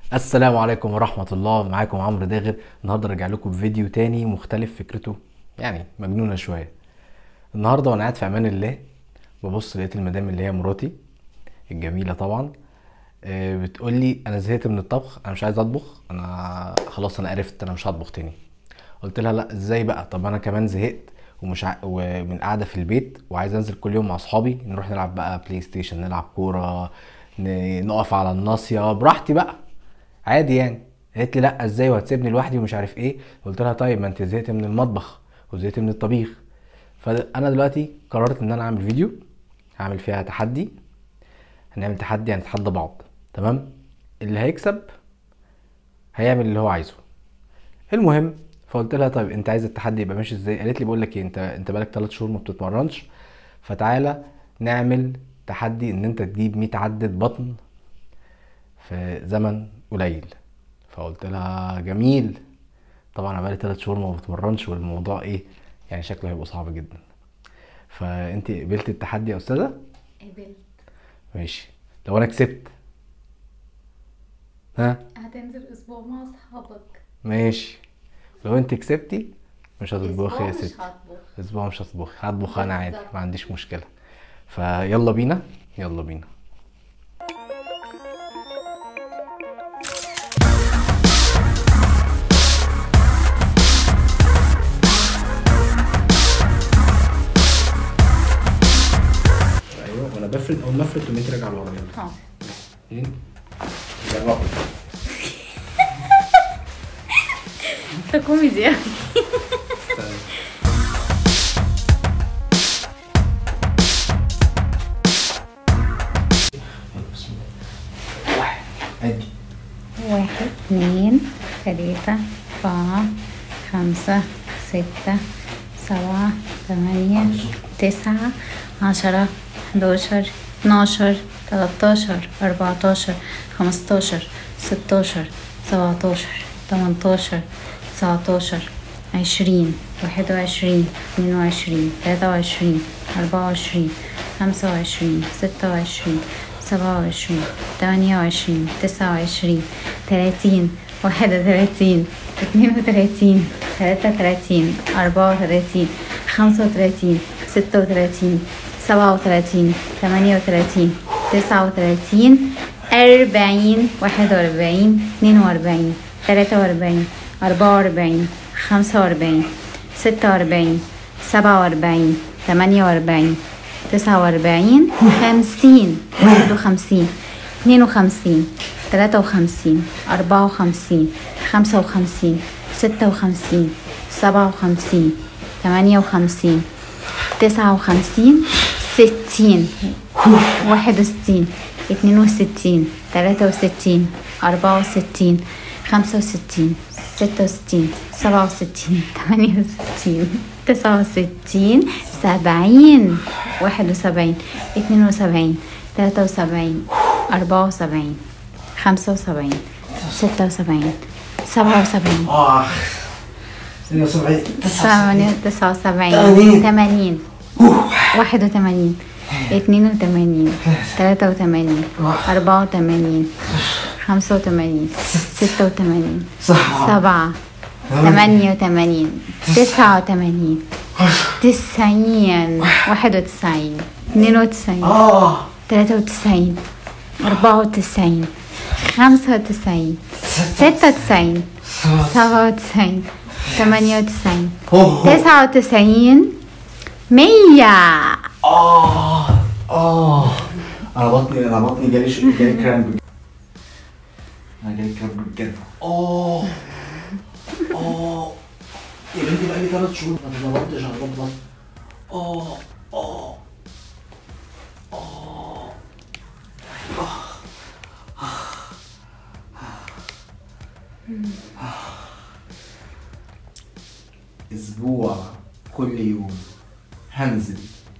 السلام عليكم ورحمة الله معاكم عمرو داغر النهاردة راجع لكم بفيديو تاني مختلف فكرته يعني مجنونة شوية النهاردة وانا قاعد في امان الله ببص لقيت المدام اللي هي مراتي الجميلة طبعا آه، بتقول لي انا زهقت من الطبخ انا مش عايز اطبخ انا خلاص انا عرفت انا مش هطبخ تاني قلت لها لا ازاي بقى طب انا كمان زهقت ومش ع... ومن قاعده في البيت وعايز انزل كل يوم مع اصحابي نروح نلعب بقى بلاي ستيشن نلعب كوره ن... نقف على الناصيه براحتي بقى عادي يعني قالت لي لا ازاي وهتسيبني لوحدي ومش عارف ايه قلت لها طيب ما انت زهقت من المطبخ وزهقت من الطبيخ فانا دلوقتي قررت ان انا اعمل فيديو هعمل فيها تحدي هنعمل تحدي يعني نتحدى بعض تمام اللي هيكسب هيعمل اللي هو عايزه المهم فقلت لها طيب انت عايز التحدي يبقى ماشي ازاي قالت لي بقول لك ايه انت انت بقالك 3 شهور ما بتتمرنش فتعالى نعمل تحدي ان انت تجيب 100 عدة بطن في زمن قليل فقلت لها جميل طبعا انا بقالي 3 شهور ما بتمرنش والموضوع ايه يعني شكله هيبقى صعب جدا فانت قبلت التحدي يا استاذه قبلت ماشي لو انا كسبت ها هتنزل اسبوع مع اصحابك ماشي لو انت كسبتي مش هتطبخي يا أسبوع مش ستي هطبخ اسبوع مش هطبخ هطبخ انا عادي بالظبط. ما عنديش مشكله فيلا بينا يلا بينا ايوه وانا بفرد اول ما افرد تقومي انت راجعه لورا يلا اه اتنين جربي انت كوميدي أوي. بسم الله واحد عدي واحد اتنين تلاتة أربعة خمسة ستة سبعة تمانية تسعة عشرة حداشر اتناشر تلاتاشر أربعتاشر خمستاشر ستاشر سبعتاشر تمنتاشر تسعتاشر عشرين واحد وعشرين اتنين وعشرين تلاتة وعشرين أربعة وعشرين خمسة وعشرين ستة وعشرين سبعة وعشرين تمانية وعشرين تسعة وعشرين تلاتين واحد وتلاتين اتنين وتلاتين تلاتة وتلاتين أربعة وتلاتين خمسة وتلاتين ستة وتلاتين سبعة وتلاتين تمانية وتلاتين تسعة وتلاتين أربعين واحد وأربعين اتنين وأربعين تلاتة وأربعين أربعة وأربعين خمسة وأربعين ستة وأربعين سبعة وأربعين تمانية وأربعين تسعة وأربعين خمسين واحد وخمسين اتنين وخمسين تلاتة وخمسين أربعة وخمسين خمسة وخمسين ستة وخمسين سبعة وخمسين تمانية وخمسين تسعة وخمسين ستين واحد وستين اتنين وستين تلاتة وستين أربعة وستين خمسة وستين ستة وستين سبعة وستين تمانية وستين تسعة وستين سبعين واحد وسبعين اتنين وسبعين تلاتة وسبعين أربعة وسبعين خمسة وسبعين ستة وسبعين سبعة وسبعين اه 72 ثمانية تسعة وسبعين تمانين. تمانين واحد وتمانين اتنين وتمانين تلاتة وتمانين أربعة وتمانين خمسة وتمانين ستة وتمانين سبعة تمانية وتمانين تسعة وتمانين تسعين واحد وتسعين اتنين وتسعين اه تلاتة وتسعين أربعة وتسعين خمسة وتسعين ستة وتسعين سبعة وتسعين تمانية وتسعين تسعة وتسعين مية اه اه انا بطني انا بطني جالي ش... جالي كرامب انا جالي كرامب بجد اه اه يا بنتي بقالي ثلاث شهور ما اتظبطتش على بطن اه اه اسبوع كل يوم هنزل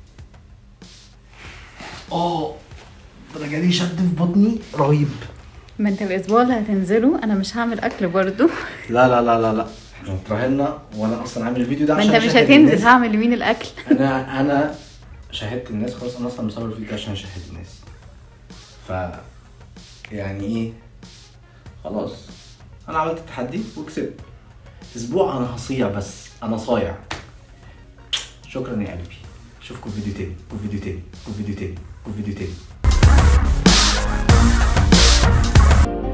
اه ده انا جالي شد في بطني رهيب ما انت الاسبوع اللي هتنزله انا مش هعمل اكل برضو لا لا لا لا لا احنا اتراهنا وانا اصلا عامل الفيديو ده ما عشان انت مش أشهد هتنزل الناس. هعمل لمين الاكل انا انا شاهدت الناس خلاص انا اصلا مصور الفيديو ده عشان اشهد الناس ف يعني ايه خلاص انا عملت التحدي وكسبت اسبوع انا هصيع بس انا صايع شكرا يا قلبي اشوفكم في فيديو تاني في فيديو تاني في فيديو تاني في فيديو تاني